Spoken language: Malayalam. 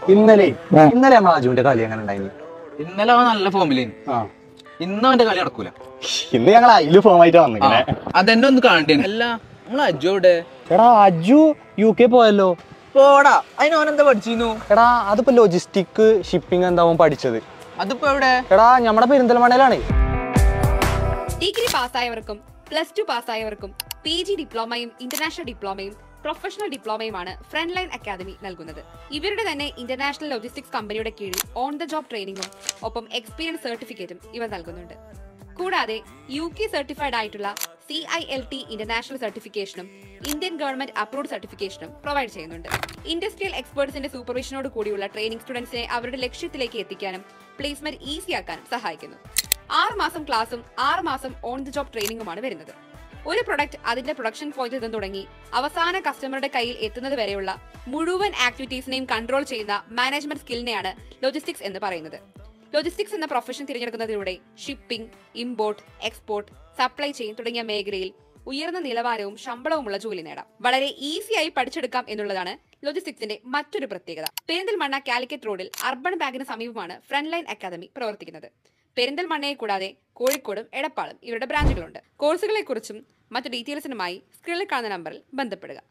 ഇന്നലെ ഇന്നലെ നമ്മൾ അജുവിന്റെ കളി എങ്ങനെ ഉണ്ടായിരുന്നു ഇന്നലെ അവൻ നല്ല ഫോമിലേന് ആ ഇന്ന് അവന്റെ കളി നടക്കൂല ഇന്ന് ഞങ്ങൾ അതില് ഫോം ആയിട്ട് വന്നിങ്ങനെ അതെന്നെ ഒന്ന് കാണണ്ടേ അല്ല നമ്മൾ അജു എവിടെ എടാ അജു യു കെ പോയല്ലോ പോടാ അതിന് അവനെന്താ പഠിച്ചിരുന്നു എടാ അതിപ്പോ ലോജിസ്റ്റിക് ഷിപ്പിംഗ് എന്താവും പഠിച്ചത് അതിപ്പോ എവിടെ എടാ നമ്മുടെ പെരിന്തൽമണ്ണയിലാണ് ഡിഗ്രി പാസ്സായവർക്കും പ്ലസ് ടു പാസ്സായവർക്കും പി ജി ഡിപ്ലോമയും ഇന്റർനാഷണൽ ഡിപ്ലോമയും പ്രൊഫഷണൽ ഡിപ്ലോമയുമാണ് ഫ്രണ്ട് ലൈൻ അക്കാദമി നൽകുന്നത് ഇവരുടെ തന്നെ ഇന്റർനാഷണൽ ലോജിസ്റ്റിക്സ് കമ്പനിയുടെ കീഴിൽ ഓൺ ദ ജോബ് ട്രെയിനിങ്ങും ഒപ്പം എക്സ്പീരിയൻസ് സർട്ടിഫിക്കറ്റും ഇവർ നൽകുന്നുണ്ട് കൂടാതെ യു കെ സർട്ടിഫൈഡ് ആയിട്ടുള്ള C I L T international സർട്ടിഫിക്കേഷനും ഇന്ത്യൻ ഗവൺമെന്റ് അപ്രൂവ്ഡ് സർട്ടിഫിക്കേഷനും പ്രൊവൈഡ് ചെയ്യുന്നുണ്ട് ഇൻഡസ്ട്രിയൽ എക്സ്പേർട്സിന്റെ സൂപ്പർവിഷനോട് കൂടിയുള്ള ട്രെയിനിങ് സ്റ്റുഡൻസിനെ അവരുടെ ലക്ഷ്യത്തിലേക്ക് എത്തിക്കാനും പ്ലേസ്മെന്റ് ഈസി ആക്കാനും സഹായിക്കുന്നു ആറ് മാസം ക്ലാസും ആറ് മാസം ഓൺ ദി ജോബ് ട്രെയിനിങ്ങുമാണ് വരുന്നത് ഒരു പ്രൊഡക്റ്റ് അതിന്റെ പ്രൊഡക്ഷൻ പോയിന്റിൽ നിന്ന് തുടങ്ങി അവസാന കസ്റ്റമറുടെ കയ്യിൽ എത്തുന്നത് വരെയുള്ള മുഴുവൻ ആക്ടിവിറ്റീസിനെയും കൺട്രോൾ ചെയ്യുന്ന മാനേജ്മെന്റ് സ്കില്ലിനെയാണ് ലോജിസ്റ്റിക്സ് എന്ന് പറയുന്നത് ലോജിസ്റ്റിക്സ് എന്ന പ്രൊഫഷൻ തിരഞ്ഞെടുക്കുന്നതിലൂടെ shipping import export supply chain തുടങ്ങിയ മേഖലയിൽ ഉയർന്ന നിലവാരവും ശമ്പളവുമുള്ള ജോലി നേടാം വളരെ ഈസിയായി പഠിച്ചെടുക്കാം എന്നുള്ളതാണ് ലോജിസ്റ്റിക്സിന്റെ മറ്റൊരു പ്രത്യേകത പെരിന്തൽമണ്ണ കാലിക്കറ്റ് റോഡിൽ അർബൻ ബാങ്കിന് സമീപമാണ് ഫ്രണ്ട് ലൈൻ അക്കാദമി പ്രവർത്തിക്കുന്നത് പെരിന്തൽമണ്ണയെ കൂടാതെ കോഴിക്കോടും എടപ്പാളും ഇവരുടെ ബ്രാഞ്ചുകളുണ്ട് കോഴ്സുകളെക്കുറിച്ചും മറ്റു ഡീറ്റെയിൽസിനുമായി സ്ക്രീനിൽ കാണുന്ന നമ്പറിൽ ബന്ധപ്പെടുക